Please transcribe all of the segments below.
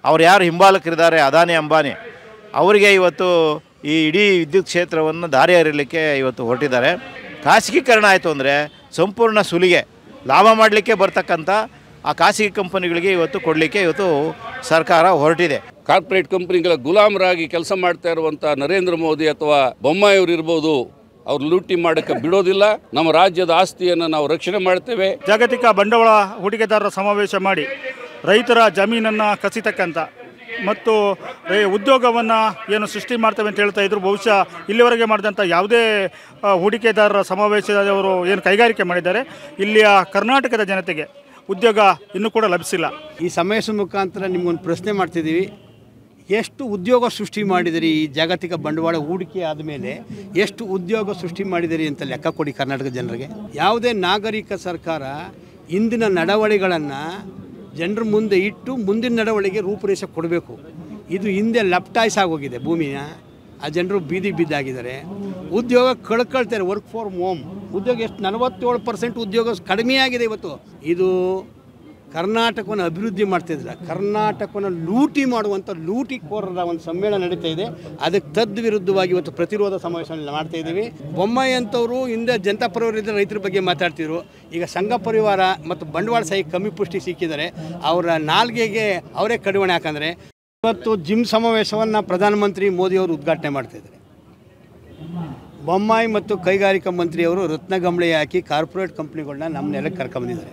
ಅವ್ರು ಯಾರು ಹಿಂಬಾಲಕರಿದ್ದಾರೆ ಅದಾನಿ ಅಂಬಾನಿ ಅವರಿಗೆ ಇವತ್ತು ಈ ಇಡೀ ವಿದ್ಯುತ್ ಕ್ಷೇತ್ರವನ್ನು ದಾರಿ ಹರಿಲಿಕ್ಕೆ ಇವತ್ತು ಹೊರಟಿದ್ದಾರೆ ಖಾಸಗೀಕರಣ ಆಯಿತು ಅಂದರೆ ಸಂಪೂರ್ಣ ಸುಲಿಗೆ ಲಾಭ ಮಾಡಲಿಕ್ಕೆ ಬರ್ತಕ್ಕಂಥ ಆ ಖಾಸಗಿ ಕಂಪನಿಗಳಿಗೆ ಇವತ್ತು ಕೊಡಲಿಕ್ಕೆ ಇವತ್ತು ಸರ್ಕಾರ ಹೊರಟಿದೆ ಕಾರ್ಪೊರೇಟ್ ಕಂಪನಿಗಳ ಗುಲಾಮರಾಗಿ ಕೆಲಸ ಮಾಡ್ತಾ ಇರುವಂಥ ನರೇಂದ್ರ ಮೋದಿ ಅಥವಾ ಬೊಮ್ಮಾಯಿಯವರು ಇರ್ಬೋದು ಅವ್ರು ಲೂಟಿ ಮಾಡೋಕ್ಕೆ ಬಿಡೋದಿಲ್ಲ ನಮ್ಮ ರಾಜ್ಯದ ಆಸ್ತಿಯನ್ನು ನಾವು ರಕ್ಷಣೆ ಮಾಡ್ತೇವೆ ಜಾಗತಿಕ ಬಂಡವಾಳ ಹೂಡಿಕೆದಾರರ ಸಮಾವೇಶ ಮಾಡಿ ರೈತರ ಜಮೀನನ್ನು ಕಸಿತಕ್ಕಂಥ ಮತ್ತು ಉದ್ಯೋಗವನ್ನು ಏನು ಸೃಷ್ಟಿ ಮಾಡ್ತೇವೆ ಅಂತ ಹೇಳ್ತಾ ಇದ್ರು ಬಹುಶಃ ಇಲ್ಲಿವರೆಗೆ ಮಾಡಿದಂಥ ಯಾವುದೇ ಆ, ಹೂಡಿಕೆದಾರರ ಸಮಾವೇಶದವರು ಏನು ಕೈಗಾರಿಕೆ ಮಾಡಿದ್ದಾರೆ ಇಲ್ಲಿಯ ಕರ್ನಾಟಕದ ಜನತೆಗೆ ಉದ್ಯೋಗ ಇನ್ನೂ ಕೂಡ ಲಭಿಸಿಲ್ಲ ಈ ಸಮಾವೇಶ ಮುಖಾಂತರ ನಿಮ್ಗೊಂದು ಪ್ರಶ್ನೆ ಮಾಡ್ತಿದ್ದೀವಿ ಎಷ್ಟು ಉದ್ಯೋಗ ಸೃಷ್ಟಿ ಮಾಡಿದಿರಿ ಈ ಜಾಗತಿಕ ಬಂಡವಾಳ ಹೂಡಿಕೆ ಆದಮೇಲೆ ಎಷ್ಟು ಉದ್ಯೋಗ ಸೃಷ್ಟಿ ಮಾಡಿದಿರಿ ಅಂತ ಲೆಕ್ಕ ಕೊಡಿ ಕರ್ನಾಟಕ ಜನರಿಗೆ ಯಾವುದೇ ನಾಗರಿಕ ಸರ್ಕಾರ ಇಂದಿನ ನಡವಳಿಗಳನ್ನು ಜನರ ಮುಂದೆ ಇಟ್ಟು ಮುಂದಿನ ನಡವಳಿಗೆ ರೂಪುರೇಷೆ ಕೊಡಬೇಕು ಇದು ಹಿಂದೆ ಲಪ್ಟಾಯ್ಸ್ ಆಗೋಗಿದೆ ಭೂಮಿನ ಆ ಜನರು ಬೀದಿ ಬಿದ್ದಾಗಿದ್ದಾರೆ ಉದ್ಯೋಗ ಕಳ್ಕೊಳ್ತಾರೆ ವರ್ಕ್ ಫಾರ್ ಹೋಮ್ ಉದ್ಯೋಗ ಎಷ್ಟು ನಲವತ್ತೇಳು ಪರ್ಸೆಂಟ್ ಉದ್ಯೋಗ ಕಡಿಮೆ ಆಗಿದೆ ಇವತ್ತು ಇದು ಕರ್ನಾಟಕವನ್ನು ಅಭಿವೃದ್ಧಿ ಮಾಡ್ತಿದ್ರ ಕರ್ನಾಟಕವನ್ನು ಲೂಟಿ ಮಾಡುವಂಥ ಲೂಟಿಕೋರರ ಒಂದು ಸಮ್ಮೇಳನ ನಡೀತಾ ಇದೆ ಅದಕ್ಕೆ ತದ್ ವಿರುದ್ಧವಾಗಿ ಇವತ್ತು ಪ್ರತಿರೋಧ ಸಮಾವೇಶವನ್ನು ಮಾಡ್ತಾ ಇದ್ದೀವಿ ಬೊಮ್ಮಾಯಿ ಅಂತವರು ಹಿಂದೆ ಜನತಾ ಪರವರಿದ್ದ ರೈತರ ಬಗ್ಗೆ ಮಾತಾಡ್ತಿದ್ರು ಈಗ ಸಂಘ ಪರಿವಾರ ಮತ್ತು ಬಂಡವಾಳ ಸಾಹಿ ಕಮ್ಮಿ ಪುಷ್ಟಿ ಸಿಕ್ಕಿದ್ದಾರೆ ಅವರ ನಾಲ್ಗೆಗೆ ಅವರೇ ಕಡಿವಾಣ ಯಾಕಂದರೆ ಇವತ್ತು ಜಿಮ್ ಸಮಾವೇಶವನ್ನು ಪ್ರಧಾನಮಂತ್ರಿ ಮೋದಿಯವರು ಉದ್ಘಾಟನೆ ಮಾಡ್ತಿದ್ದಾರೆ ಬೊಮ್ಮಾಯಿ ಮತ್ತು ಕೈಗಾರಿಕಾ ಮಂತ್ರಿಯವರು ರತ್ನಗಂಬಳಿ ಹಾಕಿ ಕಾರ್ಪೊರೇಟ್ ಕಂಪ್ನಿಗಳನ್ನ ನಮ್ಮ ನೆಲಕ್ಕೆ ಕರ್ಕೊಂಬಂದಿದ್ದಾರೆ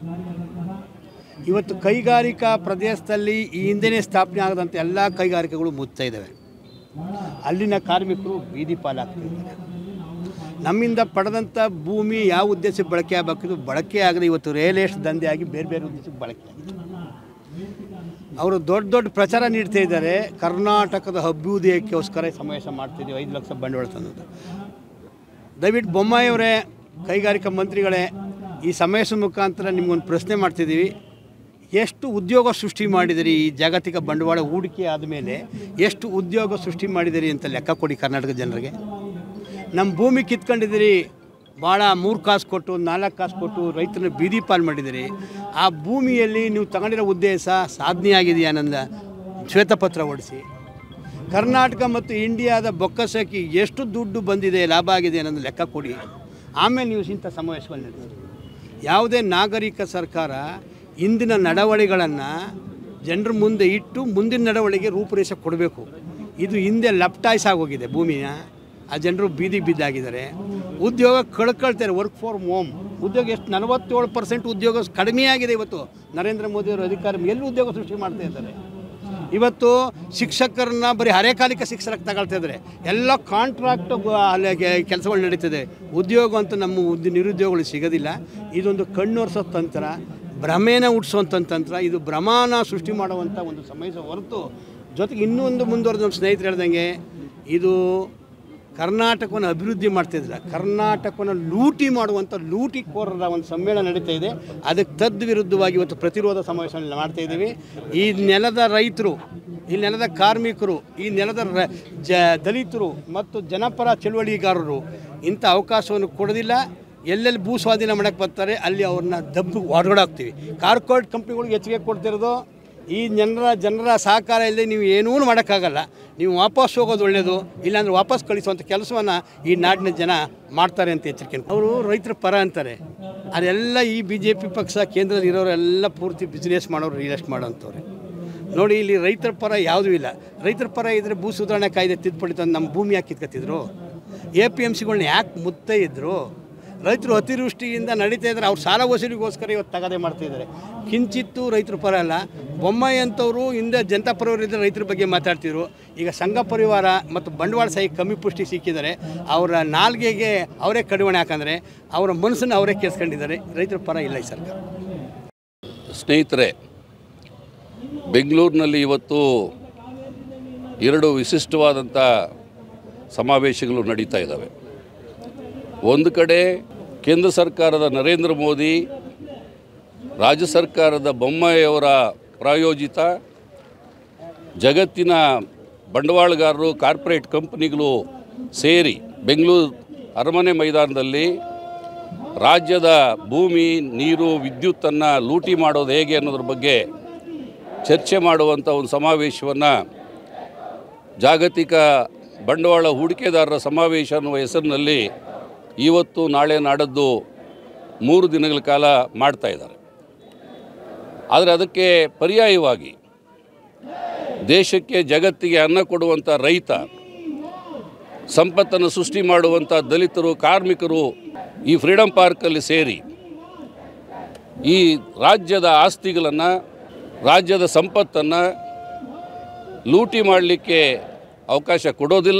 ಇವತ್ತು ಕೈಗಾರಿಕಾ ಪ್ರದೇಶದಲ್ಲಿ ಈ ಹಿಂದೆನೇ ಸ್ಥಾಪನೆ ಆಗದಂಥ ಎಲ್ಲ ಕೈಗಾರಿಕೆಗಳು ಮುಚ್ತಾ ಇದ್ದಾವೆ ಅಲ್ಲಿನ ಕಾರ್ಮಿಕರು ಬೀದಿ ಪಾಲಾಗ್ತಿದ್ದಾರೆ ನಮ್ಮಿಂದ ಪಡೆದಂಥ ಭೂಮಿ ಯಾವ ಉದ್ದೇಶಕ್ಕೆ ಬಳಕೆ ಆಗಬೇಕಿದ್ದು ಬಳಕೆ ಆಗದೆ ಇವತ್ತು ರಿಯಲ್ ಎಸ್ಟೇಟ್ ದಂಧೆ ಆಗಿ ಬೇರೆ ಬೇರೆ ಉದ್ದೇಶಕ್ಕೆ ಬಳಕೆ ಆಗಿದೆ ಅವರು ದೊಡ್ಡ ದೊಡ್ಡ ಪ್ರಚಾರ ನೀಡ್ತಾ ಇದ್ದಾರೆ ಕರ್ನಾಟಕದ ಅಭ್ಯುದಯಕ್ಕೋಸ್ಕರ ಈ ಸಮಾವೇಶ ಮಾಡ್ತಿದ್ದೀವಿ ಐದು ಲಕ್ಷ ಬಂಡವಾಳ ತಂದು ದಯವಿಟ್ಟು ಬೊಮ್ಮಾಯಿಯವರೇ ಕೈಗಾರಿಕಾ ಮಂತ್ರಿಗಳೇ ಈ ಸಮಾವೇಶ ಮುಖಾಂತರ ನಿಮ್ಗೊಂದು ಪ್ರಶ್ನೆ ಮಾಡ್ತಿದ್ದೀವಿ ಎಷ್ಟು ಉದ್ಯೋಗ ಸೃಷ್ಟಿ ಮಾಡಿದಿರಿ ಈ ಜಾಗತಿಕ ಬಂಡವಾಳ ಹೂಡಿಕೆ ಆದಮೇಲೆ ಎಷ್ಟು ಉದ್ಯೋಗ ಸೃಷ್ಟಿ ಮಾಡಿದಿರಿ ಅಂತ ಲೆಕ್ಕ ಕೊಡಿ ಕರ್ನಾಟಕ ಜನರಿಗೆ ನಮ್ಮ ಭೂಮಿ ಕಿತ್ಕೊಂಡಿದ್ದೀರಿ ಭಾಳ ಮೂರು ಕಾಸು ಕೊಟ್ಟು ನಾಲ್ಕು ಕಾಸು ಕೊಟ್ಟು ರೈತರನ್ನ ಬೀದಿ ಪಾಲು ಮಾಡಿದಿರಿ ಆ ಭೂಮಿಯಲ್ಲಿ ನೀವು ತಗೊಂಡಿರೋ ಉದ್ದೇಶ ಸಾಧನೆ ಆಗಿದೆಯಾ ಅನ್ನೋದ ಶ್ವೇತಪತ್ರ ಹೊಡಿಸಿ ಕರ್ನಾಟಕ ಮತ್ತು ಇಂಡಿಯಾದ ಬೊಕ್ಕಸಕ್ಕೆ ಎಷ್ಟು ದುಡ್ಡು ಬಂದಿದೆ ಲಾಭ ಆಗಿದೆ ಅನ್ನೋದು ಲೆಕ್ಕ ಕೊಡಿ ಆಮೇಲೆ ನೀವು ಇಂಥ ಸಮಾವೇಶವನ್ನು ನಡೆಸಿ ಯಾವುದೇ ನಾಗರಿಕ ಸರ್ಕಾರ ಇಂದಿನ ನಡವಳಿಗಳನ್ನು ಜನರ ಮುಂದೆ ಇಟ್ಟು ಮುಂದಿನ ನಡವಳಿಗೆ ರೂಪುರೇಷೆ ಕೊಡಬೇಕು ಇದು ಹಿಂದೆ ಲಪ್ಟಾಯ್ಸ್ ಆಗೋಗಿದೆ ಭೂಮಿನ ಆ ಜನರು ಬೀದಿ ಬಿದ್ದಾಗಿದ್ದಾರೆ ಉದ್ಯೋಗ ಕಳ್ಕೊಳ್ತಾರೆ ವರ್ಕ್ ಫಾರ್ ಹೋಮ್ ಉದ್ಯೋಗ ಎಷ್ಟು ನಲವತ್ತೇಳು ಪರ್ಸೆಂಟ್ ಉದ್ಯೋಗ ಕಡಿಮೆ ಆಗಿದೆ ಇವತ್ತು ನರೇಂದ್ರ ಮೋದಿಯವರು ಅಧಿಕಾರ ಎಲ್ಲಿ ಉದ್ಯೋಗ ಸೃಷ್ಟಿ ಮಾಡ್ತಾ ಇದ್ದಾರೆ ಇವತ್ತು ಶಿಕ್ಷಕರನ್ನ ಬರೀ ಹರೇಕಾಲಿಕ ಶಿಕ್ಷಕರಾಗಿ ತಗೊಳ್ತಾ ಇದ್ದಾರೆ ಎಲ್ಲ ಕಾಂಟ್ರಾಕ್ಟ್ ಅಲ್ಲಿ ಕೆಲಸಗಳು ನಡೀತದೆ ಉದ್ಯೋಗ ಅಂತ ನಮ್ಮ ಉದ್ಯ ನಿರುದ್ಯೋಗಗಳು ಸಿಗೋದಿಲ್ಲ ಇದೊಂದು ಕಣ್ಣೊರೆಸೋ ತಂತ್ರ ಭ್ರಮೇನ ಹುಟ್ಟಿಸೋಂಥ ತಂತ್ರ ಇದು ಭ್ರಮಾನ ಸೃಷ್ಟಿ ಮಾಡುವಂಥ ಒಂದು ಸಮಯ ಹೊರತು ಜೊತೆಗೆ ಇನ್ನೊಂದು ಮುಂದುವರೆದ ನಮ್ಮ ಸ್ನೇಹಿತರು ಹೇಳ್ದಂಗೆ ಇದು ಕರ್ನಾಟಕವನ್ನು ಅಭಿವೃದ್ಧಿ ಮಾಡ್ತಿದ್ದಿಲ್ಲ ಕರ್ನಾಟಕವನ್ನು ಲೂಟಿ ಮಾಡುವಂಥ ಲೂಟಿಕೋರರ ಒಂದು ಸಮ್ಮೇಳನ ನಡೀತಾ ಇದೆ ಅದಕ್ಕೆ ತದ್ ವಿರುದ್ಧವಾಗಿ ಇವತ್ತು ಪ್ರತಿರೋಧ ಸಮಾವೇಶವನ್ನು ಮಾಡ್ತಾ ಇದ್ದೀವಿ ಈ ನೆಲದ ರೈತರು ಈ ನೆಲದ ಕಾರ್ಮಿಕರು ಈ ನೆಲದ ರ- ಜ ದಲಿತರು ಮತ್ತು ಜನಪರ ಚಳುವಳಿಗಾರರು ಇಂಥ ಅವಕಾಶವನ್ನು ಕೊಡೋದಿಲ್ಲ ಎಲ್ಲೆಲ್ಲಿ ಭೂ ಸ್ವಾಧೀನ ಮಾಡಕ್ಕೆ ಬರ್ತಾರೆ ಅಲ್ಲಿ ಅವ್ರನ್ನ ದಬ್ಬು ಹೊರಗಡೆ ಹಾಕ್ತೀವಿ ಕಾರ್ಪೊರೇಟ್ ಕಂಪ್ನಿಗಳಿಗೆ ಹೆಚ್ಚಿಗೆ ಕೊಡ್ತಿರೋದು ಈ ಜನರ ಜನರ ಸಹಕಾರ ಇಲ್ಲದೆ ನೀವು ಏನೂ ಮಾಡೋಕ್ಕಾಗಲ್ಲ ನೀವು ವಾಪಸ್ ಹೋಗೋದು ಒಳ್ಳೆಯದು ಇಲ್ಲಾಂದ್ರೆ ವಾಪಸ್ ಕಳಿಸುವಂಥ ಕೆಲಸವನ್ನು ಈ ನಾಡಿನ ಜನ ಮಾಡ್ತಾರೆ ಅಂತ ಎಚ್ಚರಿಕೆ ಅವರು ರೈತರ ಪರ ಅಂತಾರೆ ಅದೆಲ್ಲ ಈ ಬಿ ಜೆ ಪಿ ಪಕ್ಷ ಕೇಂದ್ರದಲ್ಲಿ ಇರೋರೆಲ್ಲ ಪೂರ್ತಿ ಬಿಸ್ನೆಸ್ ಮಾಡೋರು ರಿಯಲ್ ಎಸ್ಟೇಟ್ ಮಾಡೋಂಥವ್ರೆ ನೋಡಿ ಇಲ್ಲಿ ರೈತರ ಪರ ಯಾವುದೂ ಇಲ್ಲ ರೈತರ ಪರ ಇದ್ದರೆ ಭೂ ಸುಧಾರಣೆ ಕಾಯ್ದೆ ತಿದ್ದುಪಡಿ ತಂದು ನಮ್ಮ ಭೂಮಿ ಯಾಕೆ ಕಿತ್ಕೊತಿದ್ರು ಎ ಪಿ ಎಮ್ ಸಿಗಳನ್ನ ಯಾಕೆ ಮುತ್ತೇ ಇದ್ರು ರೈತರು ಅತಿವೃಷ್ಟಿಯಿಂದ ನಡೀತಾ ಇದ್ದಾರೆ ಅವ್ರು ಸಾಲ ವಸೂಲಿಗೋಸ್ಕರ ಇವತ್ತು ತಗದೆ ಮಾಡ್ತಿದ್ದಾರೆ ಕಿಂಚಿತ್ತು ರೈತರ ಪರ ಅಲ್ಲ ಬೊಮ್ಮಾಯಿ ಅಂತವರು ಹಿಂದೆ ಜನತಾ ಪರವರಿದ್ದ ರೈತರ ಬಗ್ಗೆ ಮಾತಾಡ್ತಿದ್ರು ಈಗ ಸಂಘ ಪರಿವಾರ ಮತ್ತು ಬಂಡವಾಳ ಸಾಹಿ ಕಮ್ಮಿ ಪುಷ್ಟಿ ಸಿಕ್ಕಿದ್ದಾರೆ ಅವರ ನಾಲ್ಗೆಗೆ ಅವರೇ ಕಡಿವಾಣ ಯಾಕಂದರೆ ಅವರ ಮನಸ್ಸನ್ನು ಅವರೇ ಕೇಳಿಸ್ಕೊಂಡಿದ್ದಾರೆ ರೈತರ ಪರ ಇಲ್ಲ ಈ ಸರ್ಕಾರ ಸ್ನೇಹಿತರೆ ಬೆಂಗಳೂರಿನಲ್ಲಿ ಇವತ್ತು ಎರಡು ವಿಶಿಷ್ಟವಾದಂಥ ಸಮಾವೇಶಗಳು ನಡೀತಾ ಇದ್ದಾವೆ ಒಂದು ಕಡೆ ಕೇಂದ್ರ ಸರ್ಕಾರದ ನರೇಂದ್ರ ಮೋದಿ ರಾಜ್ಯ ಸರ್ಕಾರದ ಬೊಮ್ಮಾಯಿಯವರ ಪ್ರಾಯೋಜಿತ ಜಗತ್ತಿನ ಬಂಡವಾಳಗಾರರು ಕಾರ್ಪೊರೇಟ್ ಕಂಪನಿಗಳು ಸೇರಿ ಬೆಂಗಳೂರು ಅರಮನೆ ಮೈದಾನದಲ್ಲಿ ರಾಜ್ಯದ ಭೂಮಿ ನೀರು ವಿದ್ಯುತ್ತನ್ನು ಲೂಟಿ ಮಾಡೋದು ಹೇಗೆ ಅನ್ನೋದ್ರ ಬಗ್ಗೆ ಚರ್ಚೆ ಮಾಡುವಂಥ ಒಂದು ಸಮಾವೇಶವನ್ನು ಜಾಗತಿಕ ಬಂಡವಾಳ ಹೂಡಿಕೆದಾರರ ಸಮಾವೇಶ ಅನ್ನುವ ಹೆಸರಿನಲ್ಲಿ ಇವತ್ತು ನಾಳೆ ನಾಡದ್ದು ಮೂರು ದಿನಗಳ ಕಾಲ ಮಾಡ್ತಾ ಇದ್ದಾರೆ ಆದರೆ ಅದಕ್ಕೆ ಪರ್ಯಾಯವಾಗಿ ದೇಶಕ್ಕೆ ಜಗತ್ತಿಗೆ ಅನ್ನ ಕೊಡುವಂಥ ರೈತ ಸಂಪತ್ತನ್ನು ಸೃಷ್ಟಿ ಮಾಡುವಂಥ ದಲಿತರು ಕಾರ್ಮಿಕರು ಈ ಫ್ರೀಡಮ್ ಪಾರ್ಕಲ್ಲಿ ಸೇರಿ ಈ ರಾಜ್ಯದ ಆಸ್ತಿಗಳನ್ನು ರಾಜ್ಯದ ಸಂಪತ್ತನ್ನು ಲೂಟಿ ಮಾಡಲಿಕ್ಕೆ ಅವಕಾಶ ಕೊಡೋದಿಲ್ಲ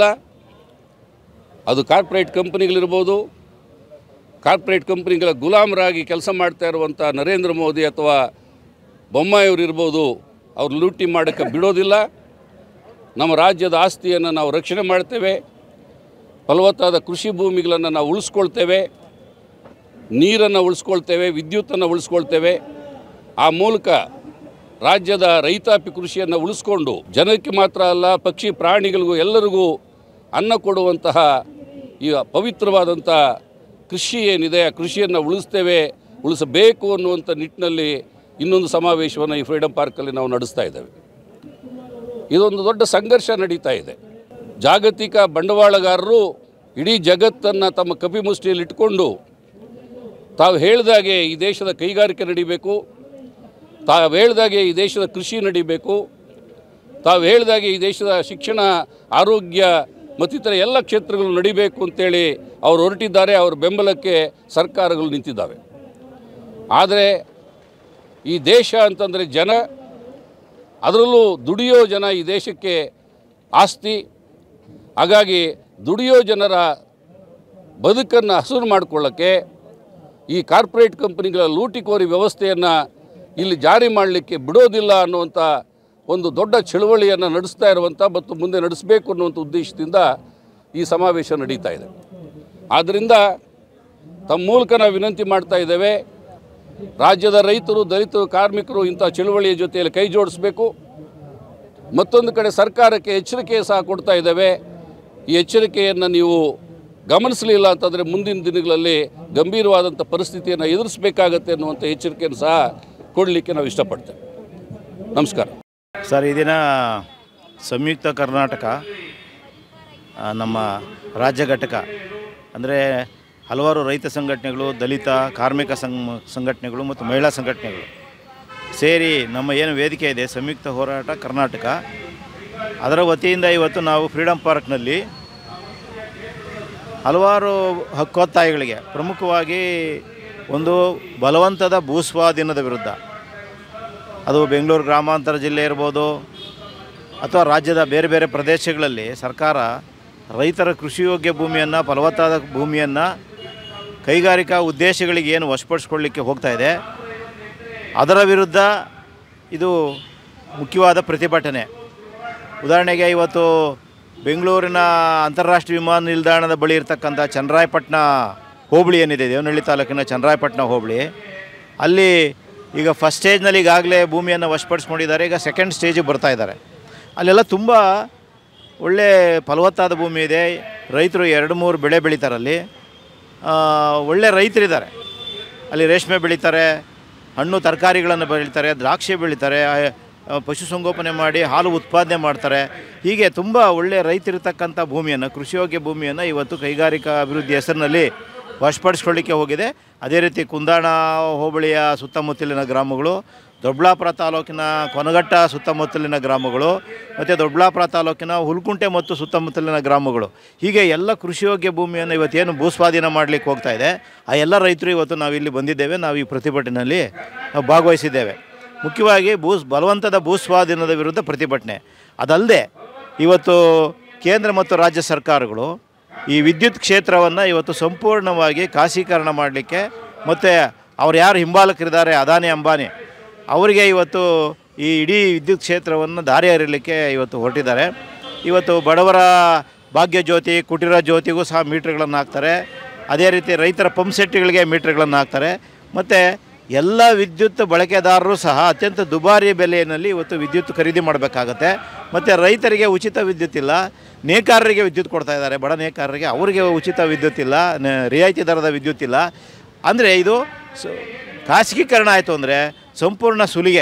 ಅದು ಕಾರ್ಪೊರೇಟ್ ಕಂಪ್ನಿಗಳಿರ್ಬೋದು ಕಾರ್ಪೊರೇಟ್ ಕಂಪ್ನಿಗಳ ಗುಲಾಮರಾಗಿ ಕೆಲಸ ಮಾಡ್ತಾ ಇರುವಂಥ ನರೇಂದ್ರ ಮೋದಿ ಅಥವಾ ಬೊಮ್ಮಾಯಿಯವರು ಇರ್ಬೋದು ಅವ್ರು ಲೂಟಿ ಮಾಡೋಕ್ಕೆ ಬಿಡೋದಿಲ್ಲ ನಮ್ಮ ರಾಜ್ಯದ ಆಸ್ತಿಯನ್ನು ನಾವು ರಕ್ಷಣೆ ಮಾಡ್ತೇವೆ ಫಲವತ್ತಾದ ಕೃಷಿ ಭೂಮಿಗಳನ್ನು ನಾವು ಉಳಿಸ್ಕೊಳ್ತೇವೆ ನೀರನ್ನು ಉಳಿಸ್ಕೊಳ್ತೇವೆ ವಿದ್ಯುತ್ತನ್ನು ಉಳಿಸ್ಕೊಳ್ತೇವೆ ಆ ಮೂಲಕ ರಾಜ್ಯದ ರೈತಾಪಿ ಕೃಷಿಯನ್ನು ಉಳಿಸ್ಕೊಂಡು ಜನಕ್ಕೆ ಮಾತ್ರ ಅಲ್ಲ ಪಕ್ಷಿ ಪ್ರಾಣಿಗಳಿಗೂ ಎಲ್ಲರಿಗೂ ಅನ್ನ ಕೊಡುವಂತಹ ಈ ಪವಿತ್ರವಾದಂಥ ಕೃಷಿ ಏನಿದೆ ಆ ಕೃಷಿಯನ್ನು ಉಳಿಸ್ತೇವೆ ಉಳಿಸಬೇಕು ಅನ್ನುವಂಥ ನಿಟ್ಟಿನಲ್ಲಿ ಇನ್ನೊಂದು ಸಮಾವೇಶವನ್ನು ಈ ಫ್ರೀಡಮ್ ಪಾರ್ಕಲ್ಲಿ ನಾವು ನಡೆಸ್ತಾ ಇದ್ದೇವೆ ಇದೊಂದು ದೊಡ್ಡ ಸಂಘರ್ಷ ನಡೀತಾ ಇದೆ ಜಾಗತಿಕ ಬಂಡವಾಳಗಾರರು ಇಡೀ ಜಗತ್ತನ್ನು ತಮ್ಮ ಕಪಿಮುಷ್ಟಿಯಲ್ಲಿ ಇಟ್ಕೊಂಡು ತಾವು ಹೇಳಿದಾಗೆ ಈ ದೇಶದ ಕೈಗಾರಿಕೆ ನಡಿಬೇಕು ತಾವು ಹೇಳಿದಾಗೆ ಈ ದೇಶದ ಕೃಷಿ ನಡಿಬೇಕು ತಾವು ಹೇಳಿದಾಗೆ ಈ ದೇಶದ ಶಿಕ್ಷಣ ಆರೋಗ್ಯ ಮತ್ತಿತರ ಎಲ್ಲ ಕ್ಷೇತ್ರಗಳು ನಡಿಬೇಕು ಅಂತೇಳಿ ಅವರು ಹೊರಟಿದ್ದಾರೆ ಅವರ ಬೆಂಬಲಕ್ಕೆ ಸರ್ಕಾರಗಳು ನಿಂತಿದ್ದಾವೆ ಆದರೆ ಈ ದೇಶ ಅಂತಂದರೆ ಜನ ಅದರಲ್ಲೂ ದುಡಿಯೋ ಜನ ಈ ದೇಶಕ್ಕೆ ಆಸ್ತಿ ಹಾಗಾಗಿ ದುಡಿಯೋ ಜನರ ಬದುಕನ್ನು ಹಸುರು ಮಾಡಿಕೊಳ್ಳೋಕ್ಕೆ ಈ ಕಾರ್ಪೊರೇಟ್ ಕಂಪನಿಗಳ ಲೂಟಿಕೋರಿ ವ್ಯವಸ್ಥೆಯನ್ನು ಇಲ್ಲಿ ಜಾರಿ ಮಾಡಲಿಕ್ಕೆ ಬಿಡೋದಿಲ್ಲ ಅನ್ನುವಂಥ ಒಂದು ದೊಡ್ಡ ಚಳುವಳಿಯನ್ನು ನಡೆಸ್ತಾ ಇರುವಂಥ ಮತ್ತು ಮುಂದೆ ನಡೆಸಬೇಕು ಅನ್ನುವಂಥ ಉದ್ದೇಶದಿಂದ ಈ ಸಮಾವೇಶ ನಡೀತಾ ಇದೆ ಆದ್ದರಿಂದ ತಮ್ಮ ಮೂಲಕ ನಾವು ವಿನಂತಿ ಮಾಡ್ತಾ ಇದ್ದೇವೆ ರಾಜ್ಯದ ರೈತರು ದಲಿತರು ಕಾರ್ಮಿಕರು ಇಂಥ ಚಳುವಳಿಯ ಜೊತೆಯಲ್ಲಿ ಕೈ ಜೋಡಿಸಬೇಕು ಮತ್ತೊಂದು ಕಡೆ ಸರ್ಕಾರಕ್ಕೆ ಎಚ್ಚರಿಕೆ ಸಹ ಕೊಡ್ತಾ ಇದ್ದೇವೆ ಈ ಎಚ್ಚರಿಕೆಯನ್ನು ನೀವು ಗಮನಿಸಲಿಲ್ಲ ಅಂತಂದರೆ ಮುಂದಿನ ದಿನಗಳಲ್ಲಿ ಗಂಭೀರವಾದಂಥ ಪರಿಸ್ಥಿತಿಯನ್ನು ಎದುರಿಸಬೇಕಾಗತ್ತೆ ಅನ್ನುವಂಥ ಎಚ್ಚರಿಕೆಯನ್ನು ಸಹ ಕೊಡಲಿಕ್ಕೆ ನಾವು ಇಷ್ಟಪಡ್ತೇವೆ ನಮಸ್ಕಾರ ಸರ್ ಈ ದಿನ ಸಂಯುಕ್ತ ಕರ್ನಾಟಕ ಆ, ನಮ್ಮ ರಾಜ್ಯ ಘಟಕ ಅಂದರೆ ಹಲವಾರು ರೈತ ಸಂಘಟನೆಗಳು ದಲಿತ ಕಾರ್ಮಿಕ ಸಂಘ ಸಂಘಟನೆಗಳು ಮತ್ತು ಮಹಿಳಾ ಸಂಘಟನೆಗಳು ಸೇರಿ ನಮ್ಮ ಏನು ವೇದಿಕೆ ಇದೆ ಸಂಯುಕ್ತ ಹೋರಾಟ ಕರ್ನಾಟಕ ಅದರ ವತಿಯಿಂದ ಇವತ್ತು ನಾವು ಫ್ರೀಡಮ್ ಪಾರ್ಕ್ನಲ್ಲಿ ಹಲವಾರು ಹಕ್ಕೊತ್ತಾಯಗಳಿಗೆ ಪ್ರಮುಖವಾಗಿ ಒಂದು ಬಲವಂತದ ಭೂಸ್ವಾಧೀನದ ವಿರುದ್ಧ ಅದು ಬೆಂಗಳೂರು ಗ್ರಾಮಾಂತರ ಜಿಲ್ಲೆ ಇರ್ಬೋದು ಅಥವಾ ರಾಜ್ಯದ ಬೇರೆ ಬೇರೆ ಪ್ರದೇಶಗಳಲ್ಲಿ ಸರ್ಕಾರ ರೈತರ ಕೃಷಿಯೋಗ್ಯ ಭೂಮಿಯನ್ನು ಫಲವತ್ತಾದ ಭೂಮಿಯನ್ನು ಕೈಗಾರಿಕಾ ಉದ್ದೇಶಗಳಿಗೆ ಏನು ವಶಪಡಿಸ್ಕೊಳ್ಳಿಕ್ಕೆ ಹೋಗ್ತಾ ಇದೆ ಅದರ ವಿರುದ್ಧ ಇದು ಮುಖ್ಯವಾದ ಪ್ರತಿಭಟನೆ ಉದಾಹರಣೆಗೆ ಇವತ್ತು ಬೆಂಗಳೂರಿನ ಅಂತಾರಾಷ್ಟ್ರೀಯ ವಿಮಾನ ನಿಲ್ದಾಣದ ಬಳಿ ಇರತಕ್ಕಂಥ ಚನ್ನರಾಯಪಟ್ಟಣ ಹೋಬಳಿ ಏನಿದೆ ದೇವನಹಳ್ಳಿ ತಾಲೂಕಿನ ಚನ್ನರಾಯಪಟ್ಟಣ ಹೋಬಳಿ ಅಲ್ಲಿ ಈಗ ಫಸ್ಟ್ ಸ್ಟೇಜ್ನಲ್ಲಿ ಈಗಾಗಲೇ ಭೂಮಿಯನ್ನು ವಶಪಡಿಸ್ಕೊಂಡಿದ್ದಾರೆ ಈಗ ಸೆಕೆಂಡ್ ಸ್ಟೇಜಿಗೆ ಬರ್ತಾ ಇದ್ದಾರೆ ಅಲ್ಲೆಲ್ಲ ತುಂಬ ಒಳ್ಳೆ ಫಲವತ್ತಾದ ಭೂಮಿ ಇದೆ ರೈತರು ಎರಡು ಮೂರು ಬೆಳೆ ಬೆಳೀತಾರಲ್ಲಿ ಆ, ಒಳ್ಳೆ ರೈತರಿದ್ದಾರೆ ಅಲ್ಲಿ ರೇಷ್ಮೆ ಬೆಳೀತಾರೆ ಹಣ್ಣು ತರಕಾರಿಗಳನ್ನು ಬೆಳೀತಾರೆ ದ್ರಾಕ್ಷಿ ಬೆಳೀತಾರೆ ಆ, ಪಶುಸಂಗೋಪನೆ ಮಾಡಿ ಹಾಲು ಉತ್ಪಾದನೆ ಮಾಡ್ತಾರೆ ಹೀಗೆ ತುಂಬ ಒಳ್ಳೆಯ ರೈತರಿರ್ತಕ್ಕಂಥ ಭೂಮಿಯನ್ನು ಕೃಷಿಯೋಗ್ಯ ಭೂಮಿಯನ್ನು ಇವತ್ತು ಕೈಗಾರಿಕಾ ಅಭಿವೃದ್ಧಿ ಹೆಸರಿನಲ್ಲಿ ವಶಪಡಿಸ್ಕೊಳ್ಳಿಕ್ಕೆ ಹೋಗಿದೆ ಅದೇ ರೀತಿ ಕುಂದಾಣ ಹೋಬಳಿಯ ಸುತ್ತಮುತ್ತಲಿನ ಗ್ರಾಮಗಳು ದೊಡ್ಡಬಳ್ಳಾಪುರ ತಾಲೂಕಿನ ಕೊನಗಟ್ಟ ಸುತ್ತಮುತ್ತಲಿನ ಗ್ರಾಮಗಳು ಮತ್ತು ದೊಡ್ಡಬಳ್ಳಾಪುರ ತಾಲೂಕಿನ ಹುಲ್ಕುಂಟೆ ಮತ್ತು ಸುತ್ತಮುತ್ತಲಿನ ಗ್ರಾಮಗಳು ಹೀಗೆ ಎಲ್ಲ ಕೃಷಿಯೋಗ್ಯ ಭೂಮಿಯನ್ನು ಇವತ್ತೇನು ಭೂಸ್ವಾಧೀನ ಮಾಡಲಿಕ್ಕೆ ಹೋಗ್ತಾ ಇದೆ ಆ ಎಲ್ಲ ರೈತರು ಇವತ್ತು ನಾವು ಇಲ್ಲಿ ಬಂದಿದ್ದೇವೆ ನಾವು ಈ ಪ್ರತಿಭಟನೆಯಲ್ಲಿ ನಾವು ಭಾಗವಹಿಸಿದ್ದೇವೆ ಮುಖ್ಯವಾಗಿ ಭೂ ಬಲವಂತದ ಭೂಸ್ವಾಧೀನದ ವಿರುದ್ಧ ಪ್ರತಿಭಟನೆ ಅದಲ್ಲದೆ ಇವತ್ತು ಕೇಂದ್ರ ಮತ್ತು ರಾಜ್ಯ ಸರ್ಕಾರಗಳು ಈ ವಿದ್ಯುತ್ ಕ್ಷೇತ್ರವನ್ನು ಇವತ್ತು ಸಂಪೂರ್ಣವಾಗಿ ಖಾಸೀಕರಣ ಮಾಡಲಿಕ್ಕೆ ಮತ್ತು ಅವ್ರು ಯಾರು ಹಿಂಬಾಲಕರಿದ್ದಾರೆ ಅದಾನಿ ಅಂಬಾನಿ ಅವರಿಗೆ ಇವತ್ತು ಈ ಇಡೀ ವಿದ್ಯುತ್ ಕ್ಷೇತ್ರವನ್ನು ದಾರಿ ಹರಿಯಲಿಕ್ಕೆ ಇವತ್ತು ಹೊರಟಿದ್ದಾರೆ ಇವತ್ತು ಬಡವರ ಭಾಗ್ಯ ಜ್ಯೋತಿ ಕುಟೀರ ಜ್ಯೋತಿಗೂ ಸಹ ಮೀಟ್ರ್ಗಳನ್ನು ಹಾಕ್ತಾರೆ ಅದೇ ರೀತಿ ರೈತರ ಪಂಪ್ ಸೆಟ್ಗಳಿಗೆ ಮೀಟ್ರ್ಗಳನ್ನು ಹಾಕ್ತಾರೆ ಮತ್ತು ಎಲ್ಲ ವಿದ್ಯುತ್ ಬಳಕೆದಾರರು ಸಹ ಅತ್ಯಂತ ದುಬಾರಿ ಬೆಲೆಯಲ್ಲಿ ಇವತ್ತು ವಿದ್ಯುತ್ ಖರೀದಿ ಮಾಡಬೇಕಾಗತ್ತೆ ಮತ್ತು ರೈತರಿಗೆ ಉಚಿತ ವಿದ್ಯುತ್ ಇಲ್ಲ ನೇಕಾರರಿಗೆ ವಿದ್ಯುತ್ ಕೊಡ್ತಾ ಇದ್ದಾರೆ ಬಡ ನೇಕಾರರಿಗೆ ಅವರಿಗೆ ಉಚಿತ ವಿದ್ಯುತ್ ಇಲ್ಲ ನ- ರಿಯಾಯಿತಿ ದರದ ವಿದ್ಯುತ್ ಇಲ್ಲ ಅಂದರೆ ಇದು ಸ ಖಾಸಗೀಕರಣ ಆಯಿತು ಅಂದರೆ ಸಂಪೂರ್ಣ ಸುಲಿಗೆ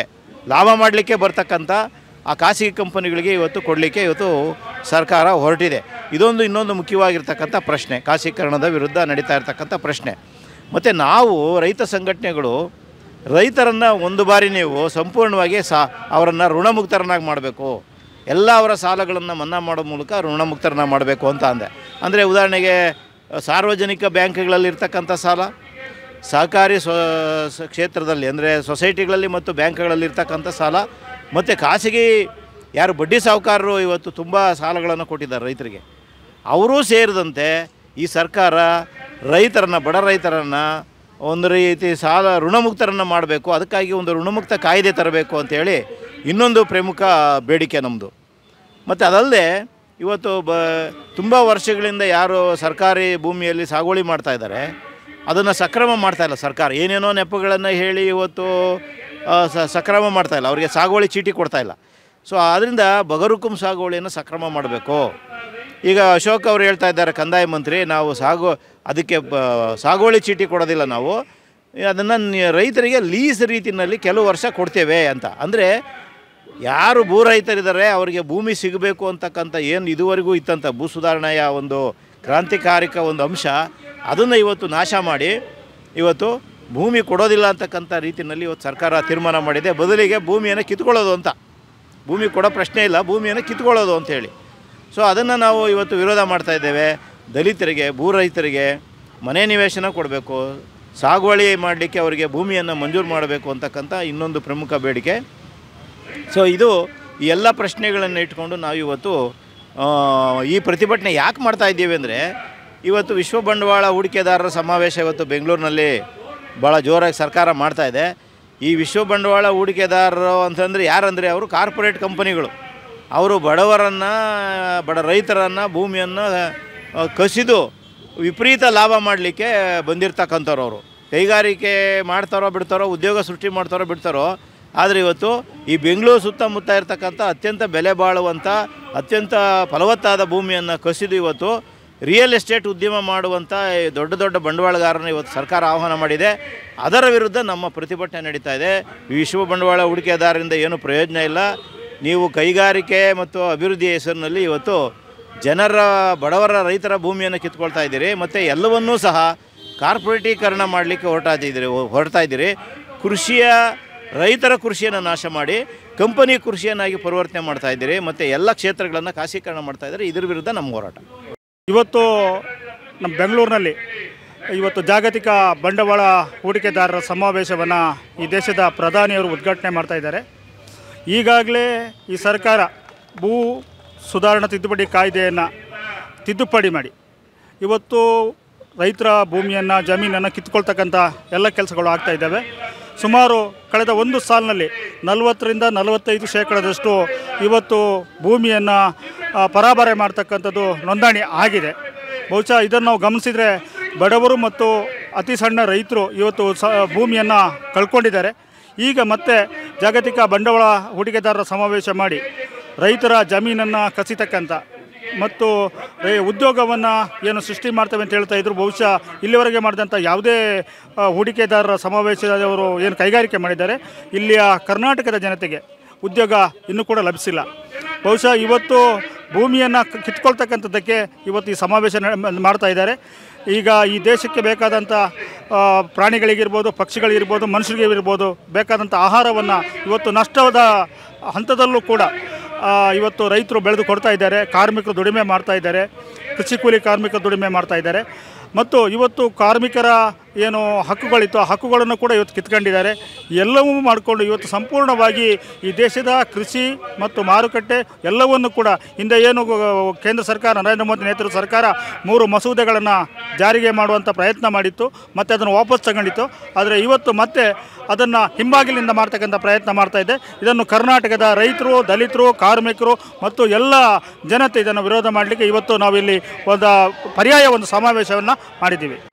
ಲಾಭ ಮಾಡಲಿಕ್ಕೆ ಬರ್ತಕ್ಕಂಥ ಆ ಖಾಸಗಿ ಕಂಪನಿಗಳಿಗೆ ಇವತ್ತು ಕೊಡಲಿಕ್ಕೆ ಇವತ್ತು ಸರ್ಕಾರ ಹೊರಟಿದೆ ಇದೊಂದು ಇನ್ನೊಂದು ಮುಖ್ಯವಾಗಿರ್ತಕ್ಕಂಥ ಪ್ರಶ್ನೆ ಖಾಸಗೀಕರಣದ ವಿರುದ್ಧ ನಡೀತಾ ಇರ್ತಕ್ಕಂಥ ಪ್ರಶ್ನೆ ಮತ್ತು ನಾವು ರೈತ ಸಂಘಟನೆಗಳು ರೈತರನ್ನು ಒಂದು ಬಾರಿ ನೀವು ಸಂಪೂರ್ಣವಾಗಿ ಸಾ ಅವರನ್ನು ಋಣಮುಕ್ತರನ್ನಾಗಿ ಮಾಡಬೇಕು ಎಲ್ಲ ಅವರ ಸಾಲಗಳನ್ನು ಮನ್ನಾ ಮಾಡೋ ಮೂಲಕ ಋಣಮುಕ್ತರನ್ನ ಮಾಡಬೇಕು ಅಂತ ಅಂದೆ ಅಂದರೆ ಉದಾಹರಣೆಗೆ ಸಾರ್ವಜನಿಕ ಬ್ಯಾಂಕ್ಗಳಲ್ಲಿ ಇರ್ತಕ್ಕಂಥ ಸಾಲ ಸಹಕಾರಿ ಸ್ವ ಸ- ಕ್ಷೇತ್ರದಲ್ಲಿ ಅಂದರೆ ಸೊಸೈಟಿಗಳಲ್ಲಿ ಮತ್ತು ಬ್ಯಾಂಕ್ಗಳಲ್ಲಿ ಇರ್ತಕ್ಕಂಥ ಸಾಲ ಮತ್ತು ಖಾಸಗಿ ಯಾರು ಬಡ್ಡಿ ಸಾಹುಕಾರರು ಇವತ್ತು ತುಂಬ ಸಾಲಗಳನ್ನು ಕೊಟ್ಟಿದ್ದಾರೆ ರೈತರಿಗೆ ಅವರೂ ಸೇರಿದಂತೆ ಈ ಸರ್ಕಾರ ರೈತರನ್ನು ಬಡ ರೈತರನ್ನು ಒಂದು ರೀತಿ ಸಾಲ ಋಣಮುಕ್ತರನ್ನು ಮಾಡಬೇಕು ಅದಕ್ಕಾಗಿ ಒಂದು ಋಣಮುಕ್ತ ಕಾಯ್ದೆ ತರಬೇಕು ಅಂತೇಳಿ ಇನ್ನೊಂದು ಪ್ರಮುಖ ಬೇಡಿಕೆ ನಮ್ಮದು ಮತ್ತು ಅದಲ್ಲದೆ ಇವತ್ತು ಬ ತುಂಬ ವರ್ಷಗಳಿಂದ ಯಾರು ಸರ್ಕಾರಿ ಭೂಮಿಯಲ್ಲಿ ಸಾಗುವಳಿ ಮಾಡ್ತಾ ಇದ್ದಾರೆ ಅದನ್ನು ಸಕ್ರಮ ಮಾಡ್ತಾ ಇಲ್ಲ ಸರ್ಕಾರ ಏನೇನೋ ನೆಪಗಳನ್ನು ಹೇಳಿ ಇವತ್ತು ಆ, ಸ- ಸಕ್ರಮ ಮಾಡ್ತಾ ಇಲ್ಲ ಅವರಿಗೆ ಸಾಗುವಳಿ ಚೀಟಿ ಕೊಡ್ತಾ ಇಲ್ಲ ಸೊ ಆದ್ದರಿಂದ ಬಗರುಕುಂ ಸಾಗುವಳಿಯನ್ನು ಸಕ್ರಮ ಮಾಡಬೇಕು ಈಗ ಅಶೋಕ್ ಅವರು ಹೇಳ್ತಾ ಇದ್ದಾರೆ ಕಂದಾಯ ಮಂತ್ರಿ ನಾವು ಸಾಗು ಅದಕ್ಕೆ ಬ ಸಾಗುವಳಿ ಚೀಟಿ ಕೊಡೋದಿಲ್ಲ ನಾವು ಅದನ್ನು ರೈತರಿಗೆ ಲೀಸ್ ರೀತಿಯಲ್ಲಿ ಕೆಲವು ವರ್ಷ ಕೊಡ್ತೇವೆ ಅಂತ ಅಂದರೆ ಯಾರು ಭೂ ರೈತರಿದ್ದಾರೆ ಅವರಿಗೆ ಭೂಮಿ ಸಿಗಬೇಕು ಅಂತಕ್ಕಂಥ ಏನು ಇದುವರೆಗೂ ಇತ್ತಂತ ಭೂ ಸುಧಾರಣೆಯ ಒಂದು ಕ್ರಾಂತಿಕಾರಿಕ ಒಂದು ಅಂಶ ಅದನ್ನು ಇವತ್ತು ನಾಶ ಮಾಡಿ ಇವತ್ತು ಭೂಮಿ ಕೊಡೋದಿಲ್ಲ ಅಂತಕ್ಕಂಥ ರೀತಿಯಲ್ಲಿ ಇವತ್ತು ಸರ್ಕಾರ ತೀರ್ಮಾನ ಮಾಡಿದೆ ಬದಲಿಗೆ ಭೂಮಿಯನ್ನು ಕಿತ್ಕೊಳ್ಳೋದು ಅಂತ ಭೂಮಿ ಕೊಡೋ ಪ್ರಶ್ನೆ ಇಲ್ಲ ಭೂಮಿಯನ್ನು ಕಿತ್ಕೊಳ್ಳೋದು ಅಂತೇಳಿ ಸೊ ಅದನ್ನು ನಾವು ಇವತ್ತು ವಿರೋಧ ಮಾಡ್ತಾ ಇದ್ದೇವೆ ದಲಿತರಿಗೆ ಭೂ ರೈತರಿಗೆ ಮನೆ ನಿವೇಶನ ಕೊಡಬೇಕು ಸಾಗುವಳಿ ಮಾಡಲಿಕ್ಕೆ ಅವರಿಗೆ ಭೂಮಿಯನ್ನು ಮಂಜೂರು ಮಾಡಬೇಕು ಅಂತಕ್ಕಂಥ ಇನ್ನೊಂದು ಪ್ರಮುಖ ಬೇಡಿಕೆ ಸೊ ಇದು ಈ ಎಲ್ಲ ಪ್ರಶ್ನೆಗಳನ್ನು ಇಟ್ಕೊಂಡು ನಾವು ಇವತ್ತು ಆ, ಈ ಪ್ರತಿಭಟನೆ ಯಾಕೆ ಮಾಡ್ತಾ ಇದ್ದೀವಿ ಅಂದರೆ ಇವತ್ತು ವಿಶ್ವ ಬಂಡವಾಳ ಹೂಡಿಕೆದಾರರ ಸಮಾವೇಶ ಇವತ್ತು ಬೆಂಗಳೂರಿನಲ್ಲಿ ಭಾಳ ಜೋರಾಗಿ ಸರ್ಕಾರ ಮಾಡ್ತಾ ಇದೆ ಈ ವಿಶ್ವ ಬಂಡವಾಳ ಹೂಡಿಕೆದಾರರು ಅಂತಂದರೆ ಯಾರಂದರೆ ಅವರು ಕಾರ್ಪೊರೇಟ್ ಕಂಪನಿಗಳು ಅವರು ಬಡವರನ್ನು ಬಡ ರೈತರನ್ನು ಭೂಮಿಯನ್ನು ಆ, ಕಸಿದು ವಿಪರೀತ ಲಾಭ ಮಾಡಲಿಕ್ಕೆ ಬಂದಿರ್ತಕ್ಕಂಥವ್ರು ಅವರು ಕೈಗಾರಿಕೆ ಮಾಡ್ತಾರೋ ಬಿಡ್ತಾರೋ ಉದ್ಯೋಗ ಸೃಷ್ಟಿ ಮಾಡ್ತಾರೋ ಬಿಡ್ತಾರೋ ಆದರೆ ಇವತ್ತು ಈ ಬೆಂಗಳೂರು ಸುತ್ತಮುತ್ತ ಇರತಕ್ಕಂಥ ಅತ್ಯಂತ ಬೆಲೆ ಬಾಳುವಂಥ ಅತ್ಯಂತ ಫಲವತ್ತಾದ ಭೂಮಿಯನ್ನು ಕಸಿದು ಇವತ್ತು ರಿಯಲ್ ಎಸ್ಟೇಟ್ ಉದ್ಯಮ ಮಾಡುವಂಥ ಈ ದೊಡ್ಡ ದೊಡ್ಡ ಬಂಡವಾಳಗಾರನ ಇವತ್ತು ಸರ್ಕಾರ ಆಹ್ವಾನ ಮಾಡಿದೆ ಅದರ ವಿರುದ್ಧ ನಮ್ಮ ಪ್ರತಿಭಟನೆ ನಡೀತಾ ಇದೆ ಈ ವಿಶ್ವ ಬಂಡವಾಳ ಹೂಡಿಕೆದಾರರಿಂದ ಏನು ಪ್ರಯೋಜನ ಇಲ್ಲ ನೀವು ಕೈಗಾರಿಕೆ ಮತ್ತು ಅಭಿವೃದ್ಧಿ ಹೆಸರಿನಲ್ಲಿ ಇವತ್ತು ಜನರ ಬಡವರ ರೈತರ ಭೂಮಿಯನ್ನು ಕಿತ್ಕೊಳ್ತಾ ಇದ್ದೀರಿ ಮತ್ತು ಎಲ್ಲವನ್ನೂ ಸಹ ಕಾರ್ಪೊರೇಟೀಕರಣ ಮಾಡಲಿಕ್ಕೆ ಹೊರಟಾ ಇದ್ದೀರಿ ಹೊರಡ್ತಾ ಇದ್ದೀರಿ ಕೃಷಿಯ ರೈತರ ಕೃಷಿಯನ್ನು ನಾಶ ಮಾಡಿ ಕಂಪನಿ ಕೃಷಿಯನ್ನಾಗಿ ಪರಿವರ್ತನೆ ಮಾಡ್ತಾ ಇದ್ದೀರಿ ಮತ್ತು ಎಲ್ಲ ಕ್ಷೇತ್ರಗಳನ್ನು ಖಾಸಗೀಕರಣ ಮಾಡ್ತಾ ಇದ್ದಾರೆ ಇದ್ರ ವಿರುದ್ಧ ನಮ್ಮ ಹೋರಾಟ ಇವತ್ತು ನಮ್ಮ ಬೆಂಗಳೂರಿನಲ್ಲಿ ಇವತ್ತು ಜಾಗತಿಕ ಬಂಡವಾಳ ಹೂಡಿಕೆದಾರರ ಸಮಾವೇಶವನ್ನು ಈ ದೇಶದ ಪ್ರಧಾನಿಯವರು ಉದ್ಘಾಟನೆ ಮಾಡ್ತಾ ಇದ್ದಾರೆ ಈಗಾಗಲೇ ಈ ಸರ್ಕಾರ ಭೂ ಸುಧಾರಣಾ ತಿದ್ದುಪಡಿ ಕಾಯ್ದೆಯನ್ನು ತಿದ್ದುಪಡಿ ಮಾಡಿ ಇವತ್ತು ರೈತರ ಭೂಮಿಯನ್ನು ಜಮೀನನ್ನು ಕಿತ್ಕೊಳ್ತಕ್ಕಂಥ ಎಲ್ಲ ಕೆಲಸಗಳು ಆಗ್ತಾ ಇದ್ದಾವೆ ಸುಮಾರು ಕಳೆದ ಒಂದು ಸಾಲಿನಲ್ಲಿ ನಲವತ್ತರಿಂದ ನಲವತ್ತೈದು ಶೇಕಡದಷ್ಟು ಇವತ್ತು ಭೂಮಿಯನ್ನು ಆ, ಪರಾಬರೆ ಮಾಡ್ತಕ್ಕಂಥದ್ದು ನೋಂದಣಿ ಆಗಿದೆ ಬಹುಶಃ ಇದನ್ನು ನಾವು ಗಮನಿಸಿದರೆ ಬಡವರು ಮತ್ತು ಅತಿ ಸಣ್ಣ ರೈತರು ಇವತ್ತು ಸ ಭೂಮಿಯನ್ನು ಕಳ್ಕೊಂಡಿದ್ದಾರೆ ಈಗ ಮತ್ತೆ ಜಾಗತಿಕ ಬಂಡವಾಳ ಹೂಡಿಕೆದಾರರ ಸಮಾವೇಶ ಮಾಡಿ ರೈತರ ಜಮೀನನ್ನು ಕಸಿತಕ್ಕಂಥ ಮತ್ತು ಉದ್ಯೋಗವನ್ನು ಏನು ಸೃಷ್ಟಿ ಮಾಡ್ತೇವೆ ಅಂತ ಹೇಳ್ತಾ ಇದ್ರು ಬಹುಶಃ ಇಲ್ಲಿವರೆಗೆ ಮಾಡಿದಂಥ ಯಾವುದೇ ಆ, ಹೂಡಿಕೆದಾರರ ಸಮಾವೇಶದವರು ಏನು ಕೈಗಾರಿಕೆ ಮಾಡಿದ್ದಾರೆ ಇಲ್ಲಿಯ ಕರ್ನಾಟಕದ ಜನತೆಗೆ ಉದ್ಯೋಗ ಇನ್ನೂ ಕೂಡ ಲಭಿಸಿಲ್ಲ ಬಹುಶಃ ಇವತ್ತು ಭೂಮಿಯನ್ನು ಕಿತ್ಕೊಳ್ತಕ್ಕಂಥದ್ದಕ್ಕೆ ಇವತ್ತು ಈ ಸಮಾವೇಶ ನ- ಮಾಡ್ತಾ ಇದ್ದಾರೆ ಈಗ ಈ ದೇಶಕ್ಕೆ ಬೇಕಾದಂಥ ಆ, ಪ್ರಾಣಿಗಳಿಗಿರ್ಬೋದು ಪಕ್ಷಿಗಳಿರ್ಬೋದು ಮನುಷ್ಯರಿಗೆ ಇರ್ಬೋದು ಬೇಕಾದಂಥ ಆಹಾರವನ್ನು ಇವತ್ತು ನಷ್ಟದ ಹಂತದಲ್ಲೂ ಕೂಡ ಆ, ಇವತ್ತು ರೈತರು ಬೆಳೆದು ಕೊಡ್ತಾ ಇದ್ದಾರೆ ಕಾರ್ಮಿಕರು ದುಡಿಮೆ ಮಾಡ್ತಾ ಇದ್ದಾರೆ ಕೃಷಿ ಕೂಲಿ ಕಾರ್ಮಿಕರು ದುಡಿಮೆ ಮಾಡ್ತಾ ಇದ್ದಾರೆ ಮತ್ತು ಇವತ್ತು ಕಾರ್ಮಿಕರ ಏನು ಹಕ್ಕುಗಳಿತ್ತು ಆ ಹಕ್ಕುಗಳನ್ನು ಕೂಡ ಇವತ್ತು ಕಿತ್ಕೊಂಡಿದ್ದಾರೆ ಎಲ್ಲವೂ ಮಾಡಿಕೊಂಡು ಇವತ್ತು ಸಂಪೂರ್ಣವಾಗಿ ಈ ದೇಶದ ಕೃಷಿ ಮತ್ತು ಮಾರುಕಟ್ಟೆ ಎಲ್ಲವನ್ನು ಕೂಡ ಹಿಂದೆ ಏನು ಗ- ಕೇಂದ್ರ ಸರ್ಕಾರ ನರೇಂದ್ರ ಮೋದಿ ನೇತೃತ್ವದ ಸರ್ಕಾರ ಮೂರು ಮಸೂದೆಗಳನ್ನು ಜಾರಿಗೆ ಮಾಡುವಂಥ ಪ್ರಯತ್ನ ಮಾಡಿತ್ತು ಮತ್ತು ಅದನ್ನು ವಾಪಸ್ ತಗೊಂಡಿತ್ತು ಆದರೆ ಇವತ್ತು ಮತ್ತೆ ಅದನ್ನು ಹಿಂಬಾಗಿಲಿಂದ ಮಾಡ್ತಕ್ಕಂಥ ಪ್ರಯತ್ನ ಮಾಡ್ತಾ ಇದೆ ಇದನ್ನು ಕರ್ನಾಟಕದ ರೈತರು ದಲಿತರು ಕಾರ್ಮಿಕರು ಮತ್ತು ಎಲ್ಲ ಜನತೆ ಇದನ್ನು ವಿರೋಧ ಮಾಡಲಿಕ್ಕೆ ಇವತ್ತು ನಾವಿಲ್ಲಿ ಒಂದು ಪರ್ಯಾಯ ಒಂದು ಸಮಾವೇಶವನ್ನು ಮಾಡಿದ್ದೀವಿ